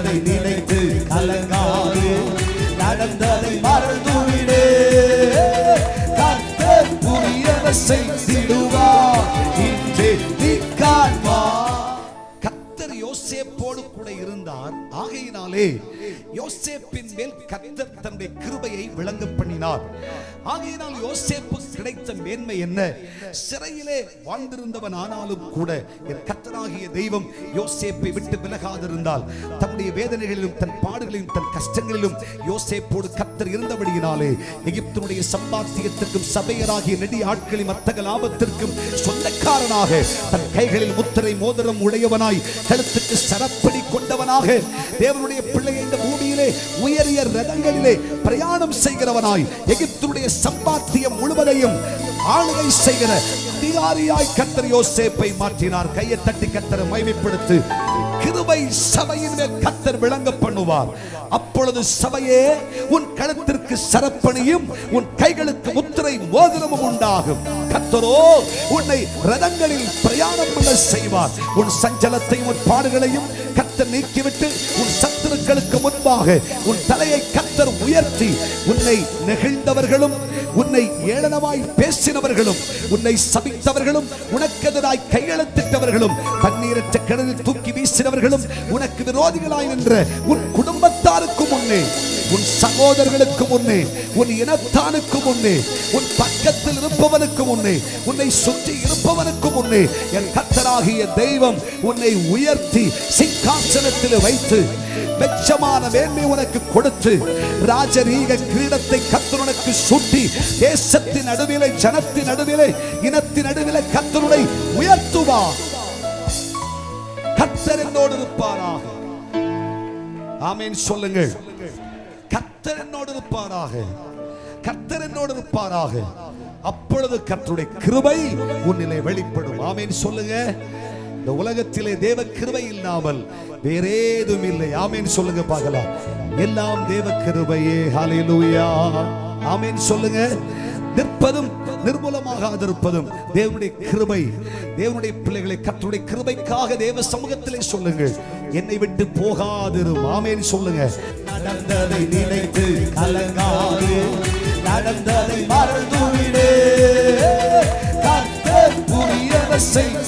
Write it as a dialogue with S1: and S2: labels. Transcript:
S1: நடந்ததை நினைத்து கலங்காது நடந்ததை மறந்துவிடு கர்த்தர் புரியவ செய்திடுவார் இன்றே நீ காண்பார் கர்த்தர் யோசேப்போடு கூட இருந்தார் ஆகையினாலே யோசேப்பின் மேல் கர்த்தர் தன்னுடைய கிருபையை விளங்க பண்ணினார் ஆகையினால் யோசேப்பு கிடைத்த மேன்மை என்ன சிறையிலே வாழ்ந்திருந்தவன் ஆனாலும் கூட என் கர்த்தராகிய தெய்வம் யோசேப்பை விட்டு விலகாதிருந்தால் தன்னுடைய வேதனைகளிலும் தன் பாடுகளிலும் தன் கஷ்டங்களிலும் யோசேப்போடு கர்த்தர் இருந்தபடியினாலே எகிப்தினுடைய சம்பாத்தியத்திற்கும் சபையராகிய நெடி ஆட்களின் வர்த்தக லாபத்திற்கும் சொந்தக்காரனாக தன் கைகளில் முத்திரை மோதிரம் உடையவனாய் கழுத்துக்கு சரப்படி கொண்டவனாக தேவனுடைய பிள்ளை இந்த பூமியிலே உயரிய ரதங்களிலே பிரயாணம் செய்கிறவனாய் எகிப்துடைய சம்பாத்தியம் முழுவதையும் ஆளுகை செய்கிற அதிகாரியாய் கத்தர் யோசேப்பை மாற்றினார் கையை தட்டி கத்தரை மைமைப்படுத்து கிருபை சபையின் மேல் கத்தர் விளங்க பண்ணுவார் அப்பொழுது சபையே உன் கழுத்திற்கு சரப்பணியும் உன் கைகளுக்கு முத்திரை மோதிரமும் உண்டாகும் கத்தரோ உன்னை ரதங்களில் பிரயாணம் பண்ண செய்வார் உன் சஞ்சலத்தையும் உன் பாடுகளையும் கத்தர் நீக்கிவிட்டு உன் சத்துருக்களுக்கு முன்பாக உன் தலையை கத்தர் உயர்த்தி உன்னை நெகிழ்ந்தவர்களும் உன்னை ஏளனமாய் பேசினவர்களும் உன்னை சபித்தவர்களும் உனக்கெதிராய் கையெழுத்திட்டவர்களும் தண்ணீரற்ற கிணறில் தூக்கி வீசினவர்களும் உனக்கு விரோதிகளாய் நின்ற உன் குடும்பத்தாருக்கு முன்னே உன் சகோதரர்களுக்கு முன்னே உன் இனத்தானுக்கு முன்னே உன் பக்கத்தில் இருப்பவனுக்கு முன்னே உன்னை சுற்றி இருப்பவனுக்கு முன்னே என் கத்தராகிய தெய்வம் உன்னை உயர்த்தி சிங்காசனத்தில் வைத்து வெச்சமான மேன்மை உனக்கு கொடுத்து ராஜரீக கிரீடத்தை கத்தர் உனக்கு சுட்டி தேசத்தின் நடுவிலே ஜனத்தின் நடுவிலே இனத்தின் நடுவிலே கத்தருடை உயர்த்துவார் கத்தர் என்னோடு இருப்பாராக ஆமீன் சொல்லுங்கள் கத்தர் என்னோடு இருப்பாராக கத்தர் என்னோடு இருப்பாராக அப்பொழுது கர்த்தருடைய கிருபை உன்னிலே வெளிப்படும் ஆமீன் சொல்லுங்க இந்த உலகத்திலே தேவ கிருபை இல்லாமல் வேறேதும் இல்லை ஆமீன் சொல்லுங்க பார்க்கலாம் எல்லாம் தேவ கிருபையே ஹalleluya ஆமீன் சொல்லுங்க நிற்பதும் நிர்மூலமாகாதிருப்பதும் தேவனுடைய கிருபை தேவனுடைய பிள்ளைகளை கர்த்தருடைய கிருபைக்காக தேவ சமூகத்திலே சொல்லுங்கள் என்னை விட்டு போகாதிரும் ஆமேன் சொல்லுங்க நடந்ததை நினைத்து கலங்காது நடந்ததை மறந்துவிடு கர்த்தர் புரியவ செய்து